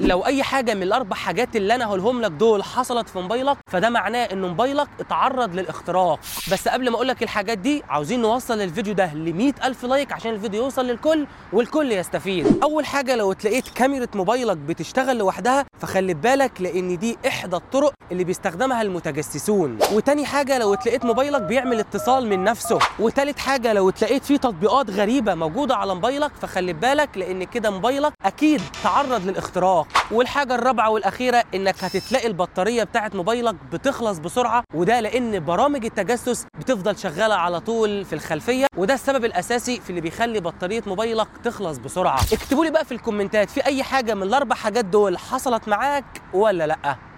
لو اي حاجه من الاربع حاجات اللي انا هقولهم لك دول حصلت في موبايلك فده معناه ان موبايلك اتعرض للاختراق بس قبل ما اقول لك الحاجات دي عاوزين نوصل الفيديو ده ل ألف لايك عشان الفيديو يوصل للكل والكل يستفيد اول حاجه لو تلاقيت كاميرا موبايلك بتشتغل لوحدها فخلي بالك لان دي احدى الطرق اللي بيستخدمها المتجسسون وتاني حاجه لو تلاقيت موبايلك بيعمل اتصال من نفسه وتالت حاجه لو تلاقيت فيه تطبيقات غريبه موجوده على موبايلك فخلي بالك لان كده موبايلك اكيد تعرض للاختراق والحاجه الرابعه والاخيره انك هتتلاقي البطاريه بتاعت موبايلك بتخلص بسرعه وده لان برامج التجسس بتفضل شغاله على طول في الخلفيه وده السبب الاساسي في اللي بيخلي بطاريه موبايلك تخلص بسرعه اكتبوا لي بقى في الكومنتات في اي حاجه من الاربع حاجات دول حصلت معاك ولا لا